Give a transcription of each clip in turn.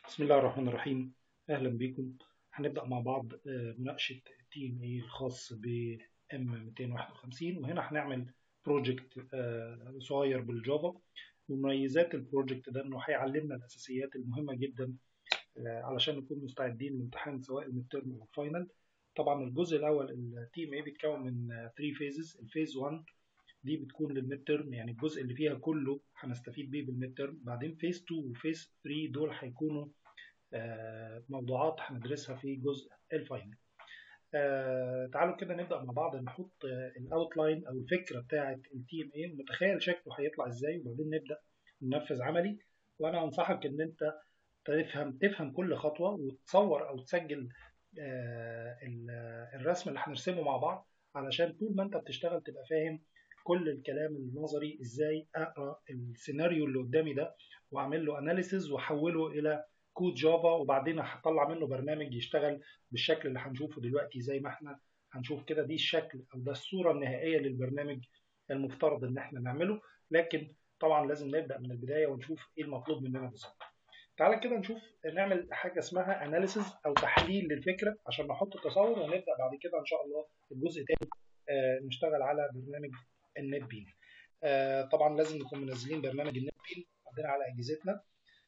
بسم الله الرحمن الرحيم أهلا بكم هنبدأ مع بعض آه، مناقشة تي ام اي الخاص ب ام 251 وهنا هنعمل بروجكت صغير بالجافا مميزات البروجكت ده انه هيعلمنا الاساسيات المهمة جدا آه، علشان نكون مستعدين للامتحان سواء الميد ترم او الفاينل طبعا الجزء الاول التي ام اي بيتكون من 3 فيزز الفيز 1 دي بتكون للميد ترم يعني الجزء اللي فيها كله هنستفيد بيه بالميد ترم بعدين فيز 2 وفيز 3 دول هيكونوا آه، موضوعات هندرسها في جزء الفاينل آه، تعالوا كده نبدا مع بعض نحط الاوتلاين او الفكره بتاعه التي ام اي متخيل شكله هيطلع ازاي وبعدين نبدا ننفذ عملي وانا انصحك ان انت تفهم تفهم كل خطوه وتصور او تسجل آه، الرسم اللي هنرسمه مع بعض علشان طول ما انت بتشتغل تبقى فاهم كل الكلام النظري ازاي اقرا السيناريو اللي قدامي ده واعمل له اناليسز واحوله الى كود جافا وبعدين هطلع منه برنامج يشتغل بالشكل اللي هنشوفه دلوقتي زي ما احنا هنشوف كده دي الشكل او ده الصوره النهائيه للبرنامج المفترض ان احنا نعمله لكن طبعا لازم نبدا من البدايه ونشوف ايه المطلوب مننا بالظبط تعالى كده نشوف نعمل حاجه اسمها اناليسز او تحليل للفكره عشان نحط تصور ونبدا بعد كده ان شاء الله الجزء الثاني آه نشتغل على برنامج النت بين آه طبعا لازم نكون منزلين برنامج النت بين عندنا على اجهزتنا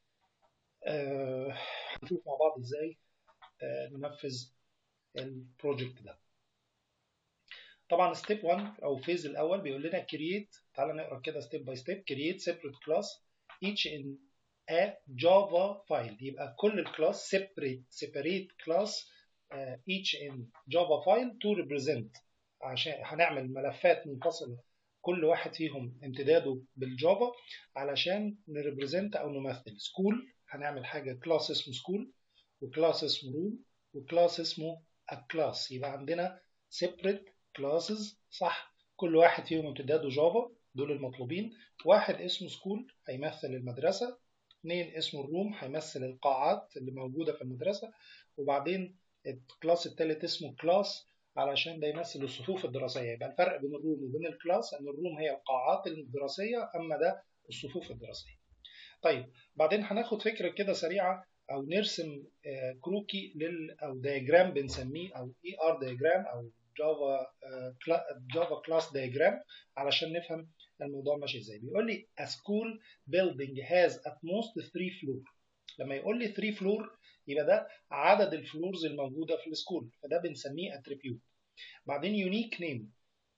آه هنشوف مع بعض ازاي آه ننفذ البروجكت ده طبعا ستيب 1 او فيز الاول بيقول لنا كرييت تعالى نقرا كده ستيب باي ستيب كرييت سيبريت كلاس each in a java file يبقى كل الكلاس separate separate class uh, each in java file to represent عشان هنعمل ملفات منفصله كل واحد فيهم امتداده بالجافا علشان نريبريزنت او نمثل سكول هنعمل حاجه كلاس اسمه سكول وكلاس اسمه روم وكلاس اسمه الكلاس يبقى عندنا separate classes صح كل واحد فيهم امتداده جافا دول المطلوبين واحد اسمه سكول هيمثل المدرسه اثنين اسمه الروم هيمثل القاعات اللي موجوده في المدرسه وبعدين الكلاس الثالث اسمه كلاس علشان ده يمثل الصفوف الدراسيه يبقى الفرق بين الروم وبين الكلاس ان الروم هي القاعات الدراسيه اما ده الصفوف الدراسيه طيب بعدين هناخد فكره كده سريعه او نرسم كروكي لل او دياجرام بنسميه او اي ار دياجرام او جافا جافا كلاس دياجرام علشان نفهم الموضوع ماشي ازاي بيقول لي a school building has at most 3 floor لما يقول لي 3 فلور يبقى ده عدد الفلورز الموجوده في السكول فده بنسميه اتريبيوت بعدين يونيك نيم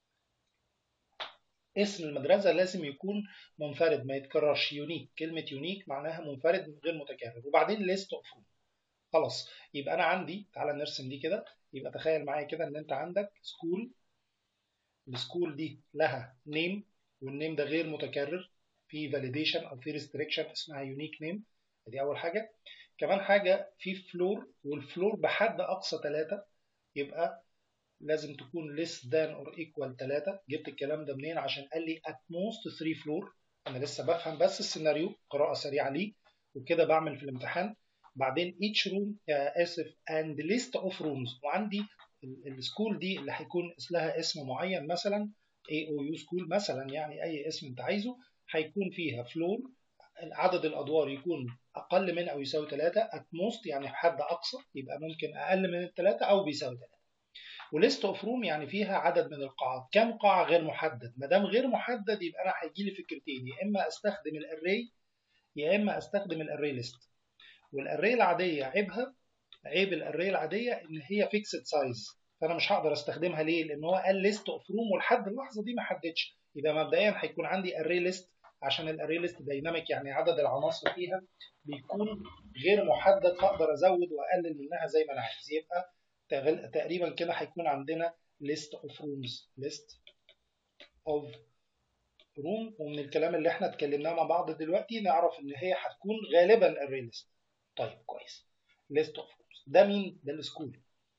اسم المدرسه لازم يكون منفرد ما يتكررش يونيك كلمه يونيك معناها منفرد غير متكرر وبعدين ليست اوف روم خلاص يبقى انا عندي تعالى نرسم دي كده يبقى تخيل معايا كده ان انت عندك سكول السكول دي لها نيم والنيم ده غير متكرر في فاليديشن او في ريستريكشن اسمها يونيك نيم دي اول حاجه كمان حاجه في فلور والفلور بحد اقصى 3 يبقى لازم تكون less than or equal 3 جبت الكلام ده منين عشان قال لي at most 3 فلور انا لسه بفهم بس السيناريو قراءه سريعه ليه وكده بعمل في الامتحان بعدين each room آه اسف and list of rooms وعندي السكول دي اللي هيكون لها اسم معين مثلا AOU سكول مثلا يعني اي اسم انت عايزه هيكون فيها فلور عدد الادوار يكون اقل من او يساوي 3 at most يعني حد اقصى يبقى ممكن اقل من الثلاثه او بيساوي 3 وليست اوف روم يعني فيها عدد من القاعات كم قاعه غير محدد ما دام غير محدد يبقى انا هيجي لي فكرتين يا اما استخدم الاري يا اما استخدم الاري ليست والاري العاديه عيبها عيب الاري العاديه ان هي فيكسد سايز فانا مش هقدر استخدمها ليه لان هو قال ليست اوف روم ولحد اللحظه دي ما حددش يبقى مبدئيا هيكون عندي اري ليست عشان الاري ليست دايناميك يعني عدد العناصر فيها بيكون غير محدد فاقدر ازود واقلل منها زي ما انا عايز يبقى تقريبا كده هيكون عندنا list of rooms list of room ومن الكلام اللي احنا اتكلمناه مع بعض دلوقتي نعرف ان هي هتكون غالبا array list طيب كويس list of rooms ده مين ده السكول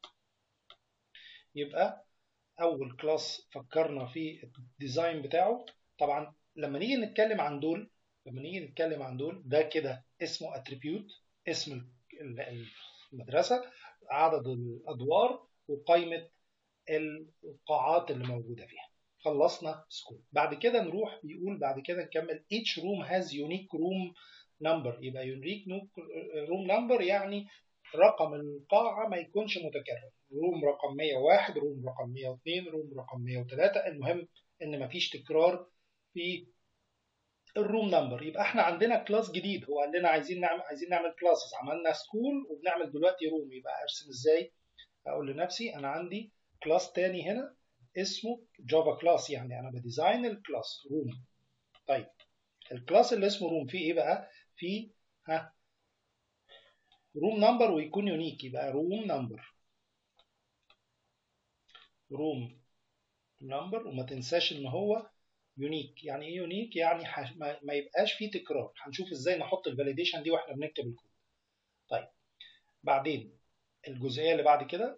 يبقى اول كلاس فكرنا في الديزاين بتاعه طبعا لما نيجي نتكلم عن دول لما نيجي نتكلم عن دول ده كده اسمه اتريبيوت اسم المدرسة عدد الأدوار وقائمة القاعات اللي موجودة فيها خلصنا سكول بعد كده نروح بيقول بعد كده نكمل each room has unique room نمبر يبقى يونيك روم نمبر يعني رقم القاعة ما يكونش متكرر روم رقم 101 روم رقم 102 روم رقم 103 المهم ان مفيش تكرار في الروم نمبر يبقى احنا عندنا كلاس جديد هو قال لنا عايزين نعمل عايزين نعمل كلاسز عملنا سكول وبنعمل دلوقتي روم يبقى ارسم ازاي اقول لنفسي انا عندي كلاس تاني هنا اسمه جافا كلاس يعني انا بديزاين الكلاس روم طيب الكلاس اللي اسمه روم فيه ايه بقى فيه ها روم نمبر ويكون يونيك يبقى روم نمبر روم نمبر وما تنساش ان هو يونيك يعني ايه يونيك يعني حش... ما... ما يبقاش فيه تكرار هنشوف ازاي نحط الفاليديشن دي واحنا بنكتب الكود طيب بعدين الجزئيه اللي بعد كده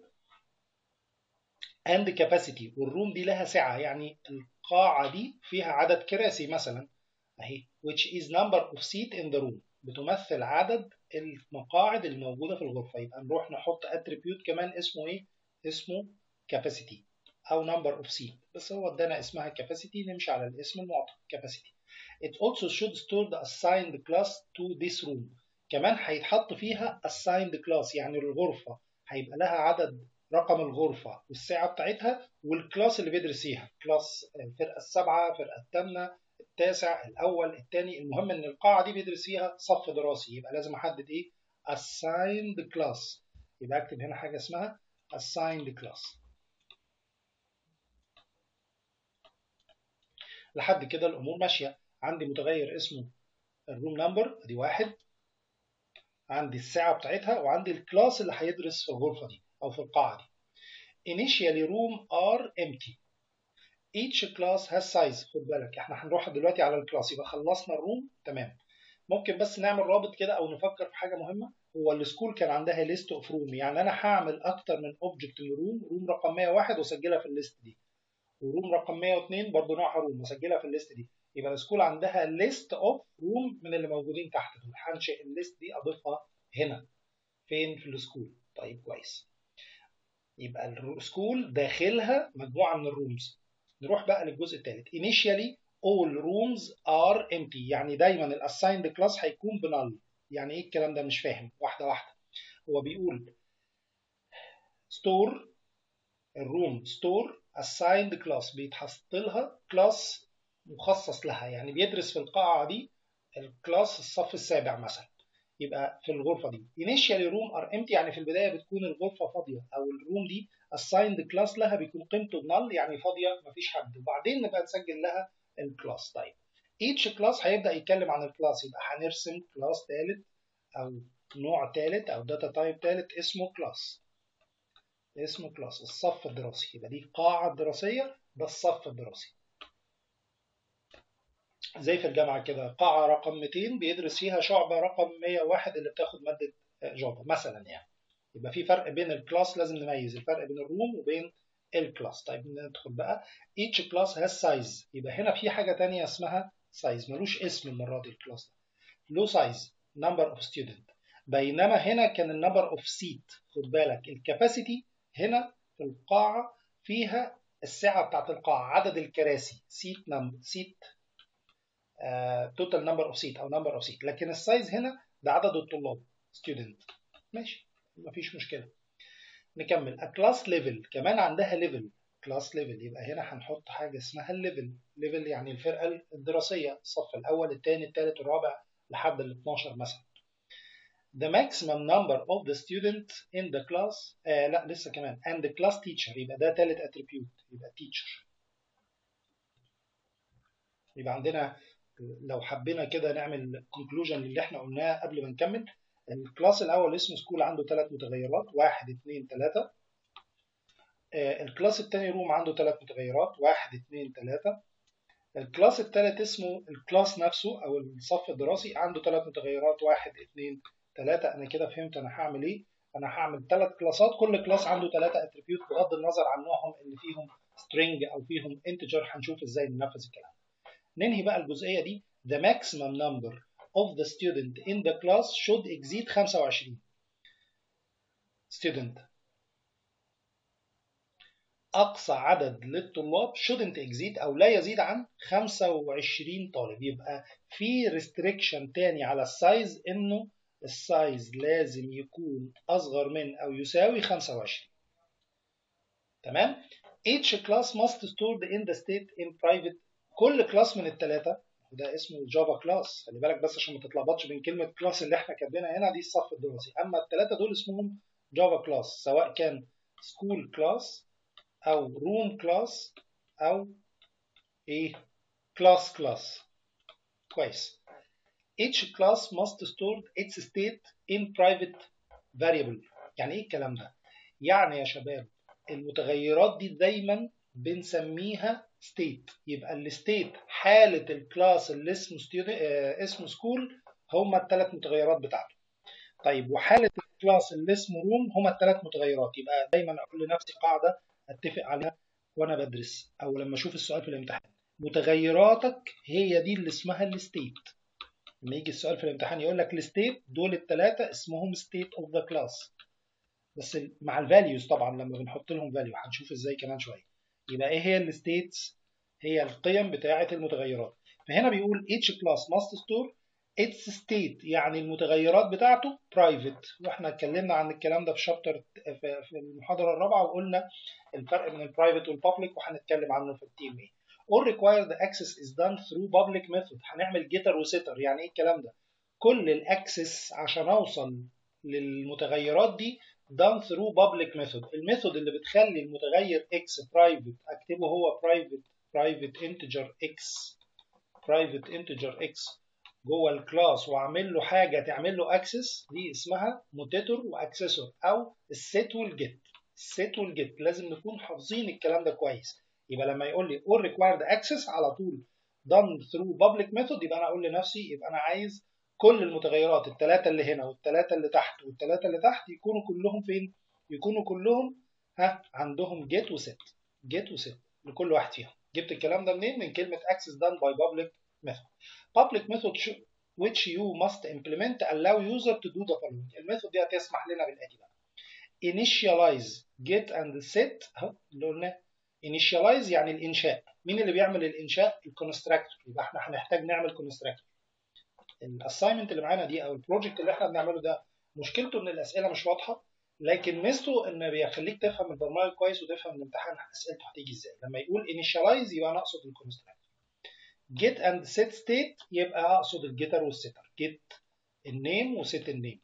and capacity والروم دي لها سعه يعني القاعه دي فيها عدد كراسي مثلا اهي which is number of seat in the room بتمثل عدد المقاعد الموجوده في الغرفه يبقى نروح نحط attribute كمان اسمه ايه اسمه capacity او number of seat بس هو ادانا اسمها capacity نمشي على الاسم المعطى capacity it also should store the assigned class to this room كمان هيتحط فيها assigned class يعني الغرفه هيبقى لها عدد رقم الغرفة والساعة بتاعتها والكلاس اللي بيدرس فيها كلاس الفرقة السابعة الفرقة الثامنة التاسع الأول الثاني المهم إن القاعة دي بيدرس فيها صف دراسي يبقى لازم أحدد إيه assigned class يبقى أكتب هنا حاجة اسمها assigned class لحد كده الأمور ماشية عندي متغير اسمه الروم نمبر ادي واحد عندي الساعة بتاعتها وعندي الكلاس اللي هيدرس في الغرفة دي أو في القاعة دي. Initially room are empty. Each class has size. خد بالك احنا هنروح دلوقتي على الكلاس يبقى خلصنا الروم تمام. ممكن بس نعمل رابط كده أو نفكر في حاجة مهمة هو السكول كان عندها ليست اوف روم يعني أنا هعمل أكتر من اوبجكت لروم روم رقم 101 وأسجلها في الليست دي. وروم رقم 102 برضه نوعها روم وأسجلها في الليست دي. يبقى السكول عندها ليست اوف روم من اللي موجودين تحت دول هنشئ الليست دي أضيفها هنا. فين في السكول؟ طيب كويس. يبقى السكول داخلها مجموعه من الرومز نروح بقى للجزء الثالث initially all rooms are empty يعني دايما الاسايند كلاس هيكون بنال يعني ايه الكلام ده مش فاهم واحده واحده هو بيقول store الروم store assigned class بيتحط لها كلاس مخصص لها يعني بيدرس في القاعه دي الكلاس الصف السابع مثلا يبقى في الغرفة دي initially room are empty يعني في البداية بتكون الغرفة فاضية أو الروم دي assigned class لها بيكون قيمته null يعني فاضية مفيش حد وبعدين نبقى نسجل لها الكلاس طيب each class هيبدأ يتكلم عن الكلاس يبقى هنرسم كلاس ثالث أو نوع ثالث أو داتا تايب ثالث اسمه كلاس اسمه كلاس الصف الدراسي يبقى دي قاعة دراسية ده الصف الدراسي زي في الجامعة كده قاعة رقم 200 بيدرس فيها شعبة رقم 101 اللي بتاخد مادة جافا مثلا يعني يبقى في فرق بين الكلاس لازم نميز الفرق بين الروم وبين الكلاس طيب ندخل بقى each class has size يبقى هنا في حاجة تانية اسمها size ملوش اسم المرة دي الكلاس ده له size number of student بينما هنا كان النمبر اوف سيت خد بالك الكاباسيتي هنا في القاعة فيها السعة بتاعت القاعة عدد الكراسي سيت نمبر سيت توتال نمبر اوف سيت او نمبر اوف سيت لكن السايز هنا ده عدد الطلاب ستودنت ماشي مفيش مشكله نكمل كلاس ليفل كمان عندها ليفل كلاس ليفل يبقى هنا هنحط حاجه اسمها الليفل ليفل يعني الفرقه الدراسيه الصف الاول الثاني الثالث الرابع لحد ال 12 مثلا the maximum number of the students in the class آه لا لسه كمان and the class teacher يبقى ده ثالث attribute يبقى teacher يبقى عندنا لو حبينا كده نعمل كونكلوجن للي احنا قلناه قبل ما نكمل الكلاس الاول اسمه سكول عنده ثلاث متغيرات واحد اثنين ثلاثة الكلاس الثاني روم عنده ثلاث متغيرات واحد اثنين ثلاثة الكلاس الثالث اسمه الكلاس نفسه او الصف الدراسي عنده ثلاث متغيرات واحد اثنين ثلاثة انا كده فهمت انا هعمل ايه انا هعمل ثلاث كلاسات كل كلاس عنده ثلاثة اتريبيوت بغض النظر عن نوعهم اللي فيهم string او فيهم integer هنشوف ازاي ننفذ الكلام ننهي بقى الجزئية دي the maximum number of the student in the class should exceed 25 student اقصى عدد للطلاب shouldn't exceed او لا يزيد عن 25 طالب يبقى في ريستريكشن تاني على السايز انه السايز لازم يكون اصغر من او يساوي 25 تمام each class must stored in the state in private كل كلاس من الثلاثه ده اسمه جافا كلاس خلي بالك بس عشان ما تتلخبطش بين كلمه كلاس اللي احنا كاتبينها هنا دي الصف الدراسي اما الثلاثه دول اسمهم جافا كلاس سواء كان سكول كلاس او روم كلاس او ايه كلاس كلاس كويس each class must store its state in private variable يعني ايه الكلام ده يعني يا شباب المتغيرات دي دايما بنسميها state يبقى الستيت حالة الكلاس اللي اسمه student آه اسمه سكول هما الثلاث متغيرات بتاعته طيب وحالة الكلاس اللي اسمه روم هما الثلاث متغيرات يبقى دايما اقول لنفسي قاعدة اتفق عليها وانا بدرس او لما اشوف السؤال في الامتحان متغيراتك هي دي اللي اسمها الستيت لما يجي السؤال في الامتحان يقول لك الستيت دول الثلاثه اسمهم ستيت اوف ذا كلاس بس مع الفاليوز طبعا لما بنحط لهم فاليو هنشوف ازاي كمان شويه يبقى ايه هي الستيتس هي القيم بتاعه المتغيرات فهنا بيقول each class must store its state يعني المتغيرات بتاعته private واحنا اتكلمنا عن الكلام ده في شابتر في المحاضره الرابعه وقلنا الفرق بين البرايفت والبابليك وهنتكلم عنه في التيم ايه all required access is done through public method هنعمل جيتر وستر يعني ايه الكلام ده كل الاكسس عشان اوصل للمتغيرات دي done through public method الميثود اللي بتخلي المتغير x private اكتبه هو private private integer x private integer x جوه الكلاس واعمل له حاجه تعمل له اكسس دي اسمها موتيتور واكسسور او السيت والجيت السيت والجيت لازم نكون حافظين الكلام ده كويس يبقى لما يقول لي all required access على طول done through public method يبقى انا اقول لنفسي يبقى انا عايز كل المتغيرات الثلاثه اللي هنا والثلاثه اللي تحت والثلاثه اللي تحت يكونوا كلهم فين يكونوا كلهم ها عندهم get وset get وset لكل واحد فيهم جبت الكلام ده منين من كلمه access done by public method public method which you must implement allow user to do the following الميثود دي هتسمح لنا بالاتي بقى initialize get and set اهو اللي قلنا initialize يعني الانشاء مين اللي بيعمل الانشاء الكونستراكتور يبقى احنا هنحتاج نعمل كونستراكتور الاساينمنت اللي معانا دي او البروجكت اللي احنا بنعمله ده مشكلته ان الاسئله مش واضحه لكن ميزته ان بيخليك تفهم البرمجه كويس وتفهم الامتحان اسئلته هتيجي ازاي لما يقول initialize يبقى انا اقصد الكونستراكتور get and set state يبقى اقصد الجيتر والستر get النيم وset النيم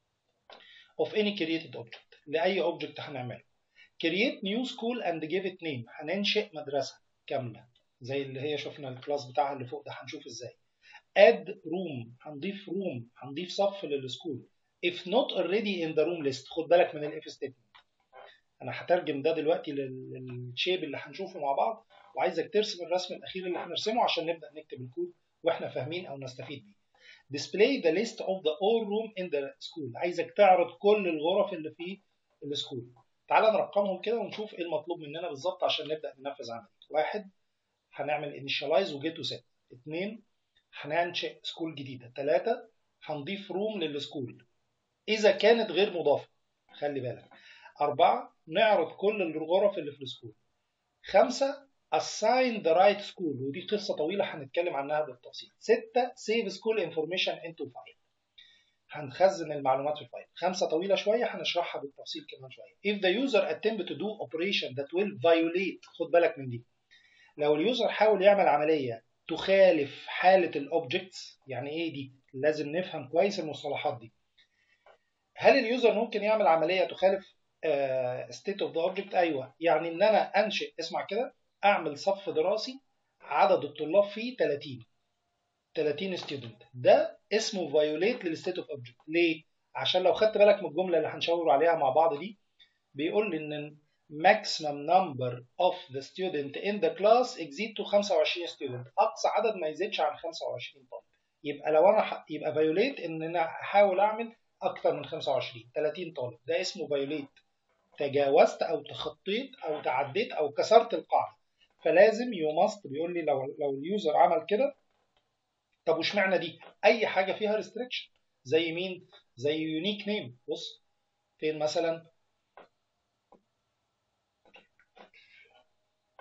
of any created object لاي object هنعمله create new school and give it name هننشئ مدرسة كاملة زي اللي هي شفنا الكلاس بتاعها اللي فوق ده هنشوف ازاي add room هنضيف room هنضيف صف للسكول if not already in the room list خد بالك من الاف statement انا هترجم ده دلوقتي للشيب اللي هنشوفه مع بعض وعايزك ترسم الرسم الاخير اللي هنرسمه عشان نبدا نكتب الكود واحنا فاهمين او نستفيد بيه display the list of the all room in the school عايزك تعرض كل الغرف اللي في السكول تعال نرقمهم كده ونشوف ايه المطلوب مننا بالظبط عشان نبدا ننفذ عمليه واحد هنعمل initialize وجيت وسيت اثنين هننشئ سكول جديده ثلاثه هنضيف روم للسكول اذا كانت غير مضافه خلي بالك أربعة نعرض كل الغرف اللي في السكول خمسة assign the right school ودي قصة طويلة هنتكلم عنها بالتفصيل ستة save school information into file هنخزن المعلومات في الفايل خمسة طويلة شوية هنشرحها بالتفصيل كمان شوية if the user attempt to do operation that will violate خد بالك من دي لو اليوزر حاول يعمل عملية تخالف حالة الاوبجكتس يعني ايه دي لازم نفهم كويس المصطلحات دي هل اليوزر ممكن يعمل عملية تخالف uh, state of the object ايوه يعني ان انا انشئ اسمع كده اعمل صف دراسي عدد الطلاب فيه 30 30 ستودنت ده اسمه فايوليت للستيت اوف اوبجكت ليه عشان لو خدت بالك من الجمله اللي هنشاور عليها مع بعض دي بيقول لي ان maximum number of the student in the class exceed to 25 student اقصى عدد ما يزيدش عن 25 طالب يبقى لو انا ح... يبقى فايوليت ان انا احاول اعمل اكتر من 25 30 طالب ده اسمه فايوليت تجاوزت او تخطيت او تعديت او كسرت القاعده فلازم يو ماست بيقول لي لو لو اليوزر عمل كده طب وش معنى دي اي حاجه فيها ريستريكشن زي مين زي يونيك نيم بص فين مثلا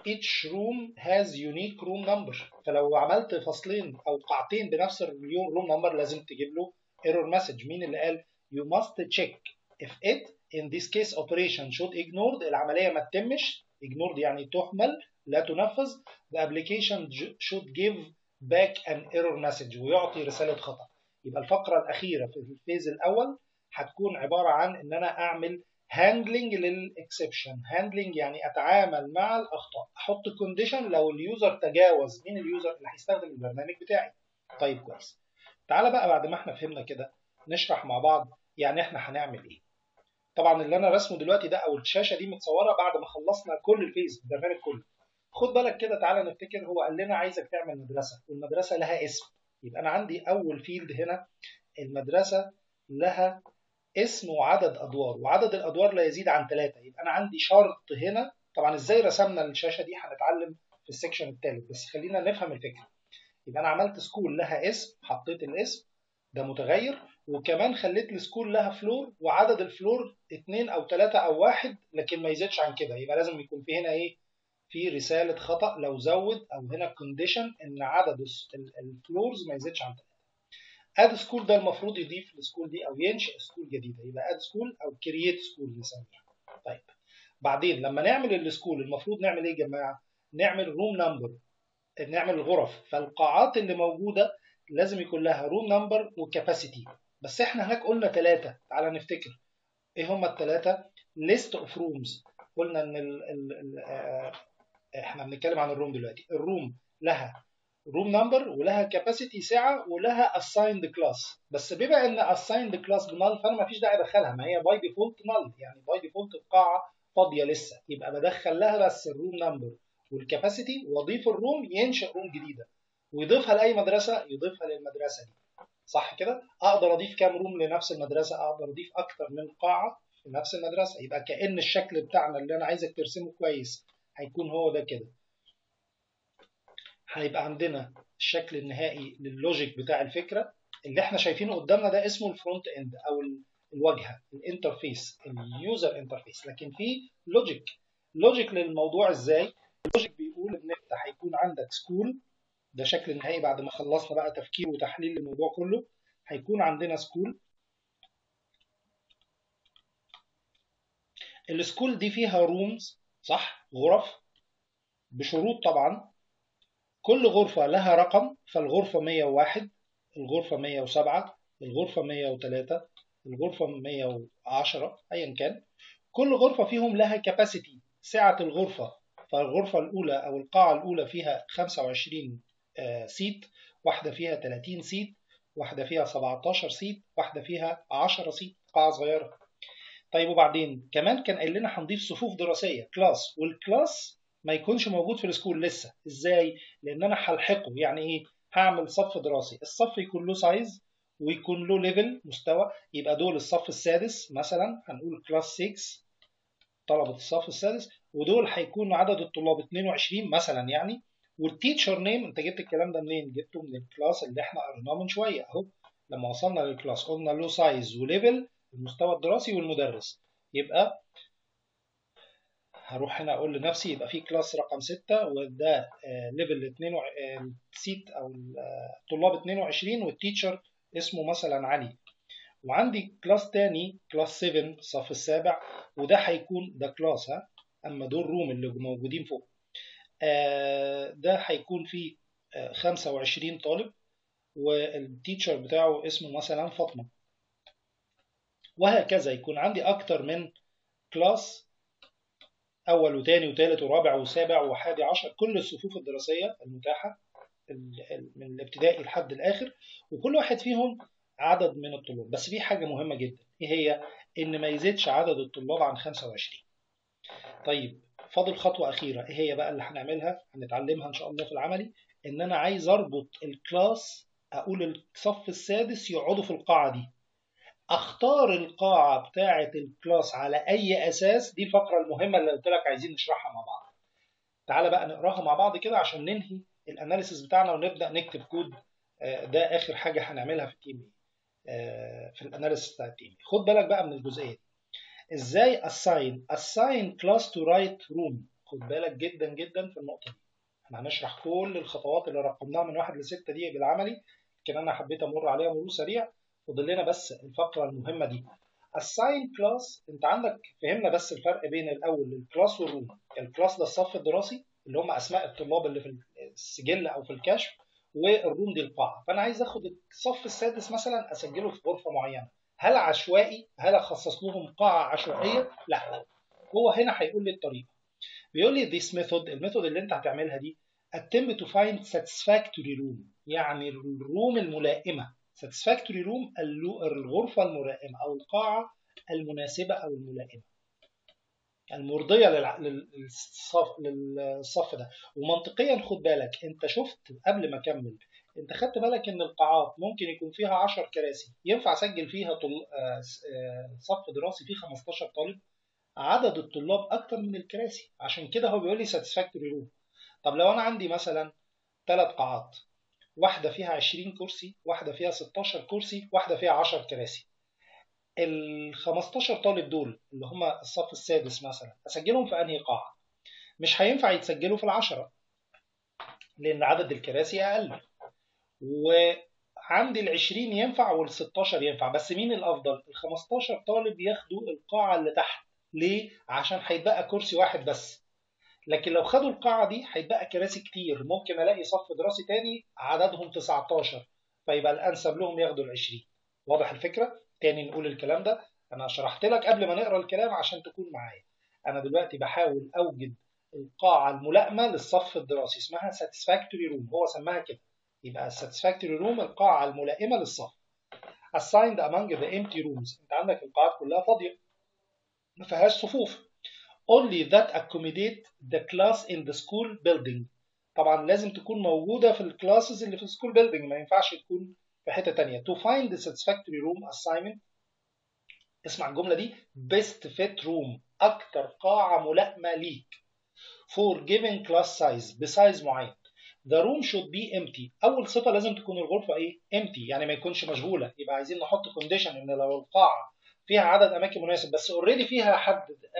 each room has unique room number فلو عملت فصلين او قاعتين بنفس الروم نمبر لازم تجيب له error message مين اللي قال you must check if it in this case operation should ignored العمليه ما تتمش ignored يعني تهمل لا تنفذ the application should give back an error message ويعطي رساله خطا يبقى الفقره الاخيره في الفيز الاول هتكون عباره عن ان انا اعمل هاندلنج للاكسبشن هاندلنج يعني اتعامل مع الاخطاء احط كونديشن لو اليوزر تجاوز مين اليوزر اللي هيستخدم البرنامج بتاعي طيب كويس تعالى بقى بعد ما احنا فهمنا كده نشرح مع بعض يعني احنا هنعمل ايه طبعا اللي انا رسمه دلوقتي ده او الشاشه دي متصوره بعد ما خلصنا كل الفيز البرنامج كله خد بالك كده تعالى نفتكر هو قال لنا عايزك تعمل مدرسه والمدرسه لها اسم يبقى انا عندي اول فيلد هنا المدرسه لها اسم وعدد ادوار وعدد الادوار لا يزيد عن ثلاثه يبقى انا عندي شرط هنا طبعا ازاي رسمنا الشاشه دي هنتعلم في السكشن الثالث بس خلينا نفهم الفكره يبقى انا عملت سكول لها اسم حطيت الاسم ده متغير وكمان خليت السكول لها فلور وعدد الفلور اثنين او ثلاثه او واحد لكن ما يزيدش عن كده يبقى لازم يكون في هنا ايه في رساله خطا لو زود او هنا كونديشن ان عدد الفلورز ما يزيدش عن ثلاثه اد سكول ده المفروض يضيف السكول دي او ينشئ سكول جديده يبقى اد سكول او كرييت سكول نسميها طيب بعدين لما نعمل السكول المفروض نعمل ايه يا جماعه نعمل روم نمبر نعمل الغرف فالقاعات اللي موجوده لازم يكون لها روم نمبر وكاباسيتي بس احنا هناك قلنا ثلاثه تعالى نفتكر ايه هما الثلاثه ليست اوف رومز قلنا ان ال ال ال آه احنا بنتكلم عن الروم دلوقتي الروم لها روم نمبر ولها كاباسيتي سعه ولها اسايند كلاس بس بما ان اسايند كلاس بنال فانا ما فيش داعي ادخلها ما هي باي ديفولت نال يعني باي ديفولت القاعه فاضيه لسه يبقى بدخل لها بس الروم نمبر والكاباسيتي واضيف الروم ينشئ روم جديده ويضيفها لاي مدرسه يضيفها للمدرسه دي صح كده اقدر اضيف كام روم لنفس المدرسه اقدر اضيف اكتر من قاعه في نفس المدرسه يبقى كان الشكل بتاعنا اللي انا عايزك ترسمه كويس هيكون هو ده كده هيبقى عندنا الشكل النهائي لللوجيك بتاع الفكره اللي احنا شايفينه قدامنا ده اسمه الفرونت اند او الواجهه الانترفيس اليوزر انترفيس لكن في لوجيك لوجيك للموضوع ازاي اللوجيك بيقول ان انت هيكون عندك سكول ده شكل النهائي بعد ما خلصنا بقى تفكير وتحليل للموضوع كله هيكون عندنا سكول السكول دي فيها رومز صح غرف بشروط طبعا كل غرفة لها رقم فالغرفة 101 الغرفة 107 الغرفة 103 الغرفة 110 أيا كان كل غرفة فيهم لها كاباسيتي سعة الغرفة فالغرفة الأولى أو القاعة الأولى فيها 25 سيت واحدة فيها 30 سيت واحدة فيها 17 سيت واحدة فيها 10 سيت قاعة صغيرة طيب وبعدين كمان كان قايل لنا هنضيف صفوف دراسية كلاس والكلاس ما يكونش موجود في السكول لسه ازاي لان انا هلحقه يعني ايه هعمل صف دراسي الصف يكون له سايز ويكون له ليفل مستوى يبقى دول الصف السادس مثلا هنقول كلاس 6 طلبة الصف السادس ودول هيكون عدد الطلاب 22 مثلا يعني والتيتشر نيم انت جبت الكلام ده منين؟ جبته من الكلاس اللي احنا قريناه من شويه اهو لما وصلنا للكلاس قلنا له سايز وليفل المستوى الدراسي والمدرس يبقى هروح هنا اقول لنفسي يبقى في كلاس رقم 6 وده ليفل 2 سيت او الطلاب 22 والتيتشر اسمه مثلا علي وعندي كلاس تاني كلاس 7 الصف السابع وده هيكون ده كلاس ها اما دول روم اللي موجودين فوق آه ده هيكون فيه آه 25 طالب والتيتشر بتاعه اسمه مثلا فاطمه وهكذا يكون عندي اكتر من كلاس اول وثاني وثالث ورابع وسابع وحادي عشر كل الصفوف الدراسيه المتاحه من الابتدائي لحد الاخر وكل واحد فيهم عدد من الطلاب بس في حاجه مهمه جدا ايه هي ان ما يزيدش عدد الطلاب عن 25 طيب فاضل خطوه اخيره ايه هي بقى اللي هنعملها هنتعلمها ان شاء الله في العملي ان انا عايز اربط الكلاس اقول الصف السادس يقعدوا في القاعه دي اختار القاعة بتاعة الكلاس على أي أساس دي الفقرة المهمة اللي قلت لك عايزين نشرحها مع بعض. تعالى بقى نقراها مع بعض كده عشان ننهي الأناليسيس بتاعنا ونبدأ نكتب كود ده آخر حاجة هنعملها في التيم في الأناليسيس بتاع التيم. خد بالك بقى من الجزئية دي. إزاي assign assign class to right room خد بالك جدا جدا في النقطه دي احنا هنشرح كل الخطوات اللي رقمناها من واحد لستة دي بالعملي لكن انا حبيت امر عليها مرور سريع فاضل لنا بس الفقره المهمه دي assign class انت عندك فهمنا بس الفرق بين الاول الكلاس والروم الكلاس ده الصف الدراسي اللي هم اسماء الطلاب اللي في السجل او في الكشف والروم دي القاعه فانا عايز اخد الصف السادس مثلا اسجله في غرفه معينه هل عشوائي هل اخصص لهم قاعه عشوائيه لا هو هنا هيقول لي الطريقه بيقول لي this method الميثود اللي انت هتعملها دي attempt to find satisfactory room يعني الروم الملائمه satisfactory room الغرفه الملائمه او القاعه المناسبه او الملائمه المرضية للصف, للصف ده ومنطقيا خد بالك انت شفت قبل ما اكمل انت خدت بالك ان القاعات ممكن يكون فيها 10 كراسي ينفع اسجل فيها طل... صف دراسي فيه 15 طالب عدد الطلاب اكتر من الكراسي عشان كده هو بيقول لي satisfactory room طب لو انا عندي مثلا ثلاث قاعات واحدة فيها 20 كرسي واحدة فيها 16 كرسي واحدة فيها 10 كراسي ال 15 طالب دول اللي هم الصف السادس مثلا اسجلهم في انهي قاعه مش هينفع يتسجلوا في العشرة لان عدد الكراسي اقل وعندي ال 20 ينفع وال 16 ينفع بس مين الافضل ال 15 طالب ياخدوا القاعه اللي تحت ليه عشان هيتبقى كرسي واحد بس لكن لو خدوا القاعه دي هيتبقى كراسي كتير ممكن الاقي صف دراسي تاني عددهم 19 فيبقى الانسب لهم ياخدوا ال 20 واضح الفكره تاني نقول الكلام ده انا شرحت لك قبل ما نقرا الكلام عشان تكون معايا انا دلوقتي بحاول اوجد القاعه الملائمه للصف الدراسي اسمها satisfactory room هو سماها كده يبقى satisfactory room القاعه الملائمه للصف assigned among the empty rooms انت عندك القاعات كلها فاضيه ما فيهاش صفوف only that accommodate the class in the school building طبعا لازم تكون موجوده في الكلاسز اللي في السكول بيلدينج ما ينفعش تكون في حته تانية to find the satisfactory room assignment اسمع الجمله دي best fit room اكتر قاعه ملائمه ليك for given class size بسايز معين the room should be empty اول صفه لازم تكون الغرفه ايه empty يعني ما يكونش مشغوله يبقى عايزين نحط condition ان لو القاعه فيها عدد اماكن مناسب بس اوريدي فيها حد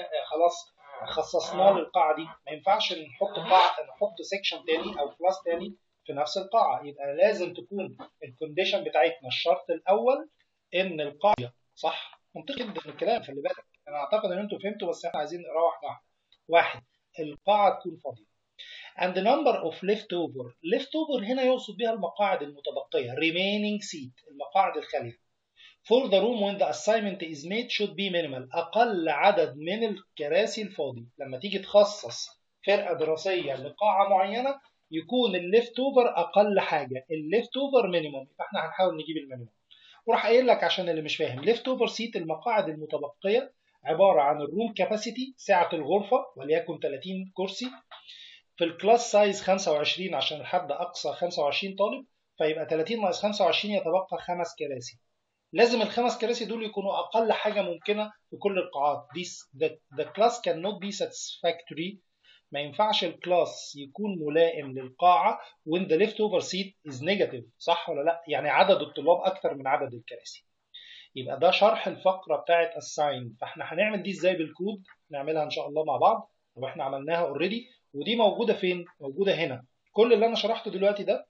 خلاص خصصناه للقاعه دي ما ينفعش نحط قاعه نحط سيكشن تاني او كلاس تاني في نفس القاعه يبقى لازم تكون الكونديشن بتاعتنا الشرط الاول ان القاعه صح منطقي جدا الكلام خلي بالك انا اعتقد ان انتوا فهمتوا بس احنا عايزين نقرا واحده واحده واحد القاعه تكون فاضيه and the number of leftover leftover هنا يقصد بها المقاعد المتبقيه remaining seat المقاعد الخاليه for the room when the assignment is made should be minimal أقل عدد من الكراسي الفاضي لما تيجي تخصص فرقة دراسية لقاعة معينة يكون الليفت اوفر أقل حاجة الليفت اوفر مينيموم فاحنا هنحاول نجيب المينيموم وراح قايل لك عشان اللي مش فاهم ليفت اوفر سيت المقاعد المتبقية عبارة عن الروم كاباسيتي سعة الغرفة وليكن 30 كرسي في الكلاس سايز 25 عشان الحد أقصى 25 طالب فيبقى 30 ناقص 25 يتبقى خمس كراسي لازم الخمس كراسي دول يكونوا اقل حاجه ممكنه في كل القاعات This, the, the class cannot be satisfactory ما ينفعش الكلاس يكون ملائم للقاعه when the leftover seat is negative صح ولا لا يعني عدد الطلاب اكتر من عدد الكراسي يبقى ده شرح الفقره بتاعت assign فاحنا هنعمل دي ازاي بالكود نعملها ان شاء الله مع بعض واحنا عملناها اوريدي ودي موجوده فين موجوده هنا كل اللي انا شرحته دلوقتي ده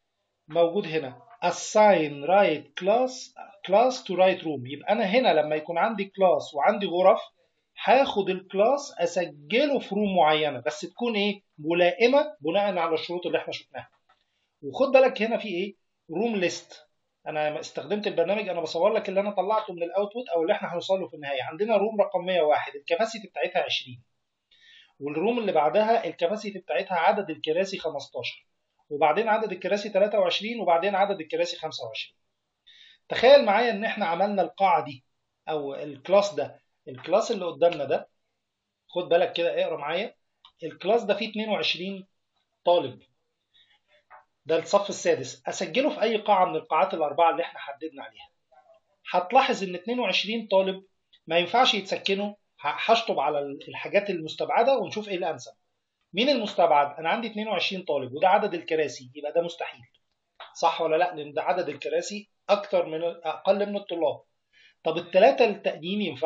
موجود هنا assign right class class to right room يبقى انا هنا لما يكون عندي كلاس وعندي غرف هاخد الكلاس اسجله في روم معينه بس تكون ايه ملائمه بناء على الشروط اللي احنا شفناها وخد بالك هنا في ايه روم ليست انا استخدمت البرنامج انا بصور لك اللي انا طلعته من الاوتبوت او اللي احنا هنوصل له في النهايه عندنا روم رقم 101 الكباسيتي بتاعتها 20 والروم اللي بعدها الكباسيتي بتاعتها عدد الكراسي 15 وبعدين عدد الكراسي 23 وبعدين عدد الكراسي 25 تخيل معايا ان احنا عملنا القاعه دي او الكلاس ده الكلاس اللي قدامنا ده خد بالك كده اقرا معايا الكلاس ده فيه 22 طالب ده الصف السادس اسجله في اي قاعه من القاعات الاربعه اللي احنا حددنا عليها هتلاحظ ان 22 طالب ما ينفعش يتسكنوا هشطب على الحاجات المستبعده ونشوف ايه الانسب مين المستبعد انا عندي 22 طالب وده عدد الكراسي يبقى ده مستحيل صح ولا لا لان ده عدد الكراسي اكتر من اقل من الطلاب طب الثلاثه التانيين ينفعوا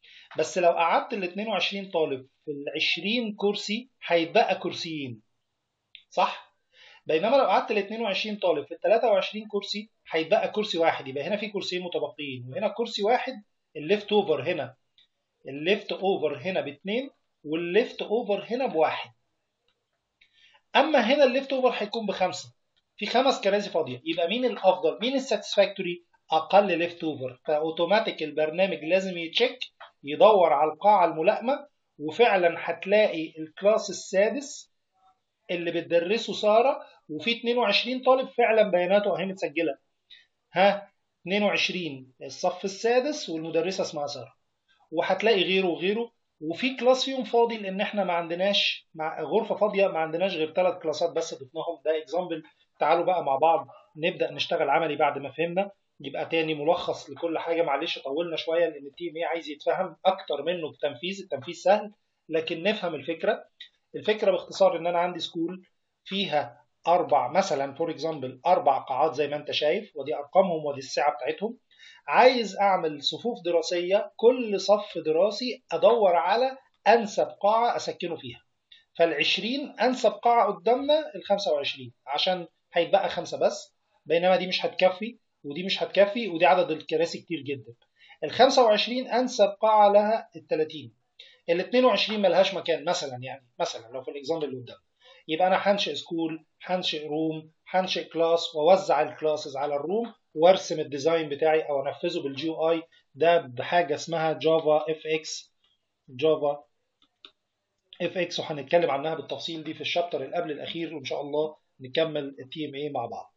بس لو قعدت ال 22 طالب في ال 20 كرسي هيتبقى كرسيين صح؟ بينما لو قعدت ال 22 طالب في ال 23 كرسي هيتبقى كرسي واحد يبقى هنا في كرسيين متبقيين وهنا كرسي واحد الليفت اوفر هنا الليفت اوفر هنا باثنين والليفت اوفر هنا بواحد اما هنا الليفت اوفر هيكون بخمسه في خمس كراسي فاضيه يبقى مين الافضل مين الساتسفاكتوري اقل ليفت اوفر فاوتوماتيك البرنامج لازم يتشيك يدور على القاعه الملائمه وفعلا هتلاقي الكلاس السادس اللي بتدرسه ساره وفي 22 طالب فعلا بياناته اهي متسجله ها 22 الصف السادس والمدرسه اسمها ساره وهتلاقي غيره وغيره وفي كلاس فيهم فاضي لان احنا ما عندناش مع غرفه فاضيه ما عندناش غير ثلاث كلاسات بس ضفناهم ده اكزامبل تعالوا بقى مع بعض نبدا نشتغل عملي بعد ما فهمنا يبقى تاني ملخص لكل حاجه معلش طولنا شويه لان التي ام اي عايز يتفهم اكتر منه التنفيذ التنفيذ سهل لكن نفهم الفكره الفكره باختصار ان انا عندي سكول فيها اربع مثلا فور اكزامبل اربع قاعات زي ما انت شايف ودي ارقامهم ودي السعه بتاعتهم عايز اعمل صفوف دراسيه كل صف دراسي ادور على انسب قاعه اسكنه فيها فال20 انسب قاعه قدامنا ال25 عشان هيتبقى خمسه بس بينما دي مش هتكفي ودي مش هتكفي ودي عدد الكراسي كتير جدا ال25 انسب قاعه لها ال30 ال22 ملهاش مكان مثلا يعني مثلا لو في الاكزامبل اللي قدام يبقى انا هنشئ سكول هنشئ روم هنشئ كلاس واوزع الكلاسز على الروم وارسم الديزاين بتاعي او انفذه بالجي اي ده بحاجه اسمها جافا اف اكس جافا اف اكس وهنتكلم عنها بالتفصيل دي في الشابتر اللي قبل الاخير وان شاء الله نكمل التي ام اي مع بعض